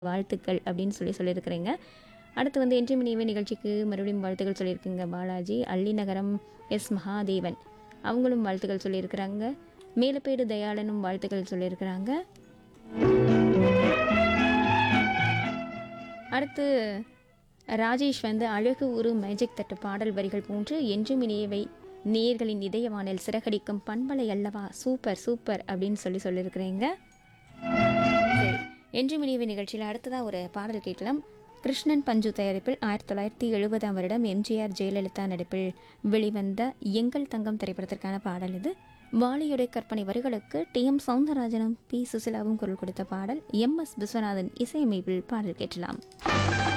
வாழ்த்துக்கள் அப்படின்னு சொல்லி சொல்லியிருக்கிறீங்க அடுத்து வந்து இன்று மணிவே நிகழ்ச்சிக்கு மறுபடியும் வாழ்த்துக்கள் சொல்லியிருக்குங்க பாலாஜி அள்ளிநகரம் எஸ் மகாதேவன் அவங்களும் வாழ்த்துக்கள் சொல்லியிருக்கிறாங்க மேலப்பேடு தயாளனும் வாழ்த்துக்கள் சொல்லியிருக்கிறாங்க அடுத்து ராஜேஷ் வந்து அழகு உரு மேஜிக் தட்டு பாடல் வரிகள் போன்று என்றும் இனியவை நேயர்களின் இதயவானில் சிறகடிக்கும் பண்பலை அல்லவா சூப்பர் சூப்பர் அப்படின்னு சொல்லி சொல்லியிருக்கிறீங்க சரி என்றும் இனியவை நிகழ்ச்சியில் அடுத்ததாக ஒரு பாடல் கேட்கலாம் கிருஷ்ணன் பஞ்சு தயாரிப்பில் ஆயிரத்தி தொள்ளாயிரத்தி எழுபதாம் வருடம் எம்ஜிஆர் ஜெயலலிதா நடிப்பில் வெளிவந்த எங்கள் தங்கம் திரைப்படத்திற்கான பாடல் இது வாலியுடைய கற்பனை வரிகளுக்கு டி எம் சவுந்தரராஜனும் பி சுசிலாவும் குரல் கொடுத்த பாடல் எம் எஸ் விஸ்வநாதன் இசையமைப்பில் பாடல் கேட்கலாம்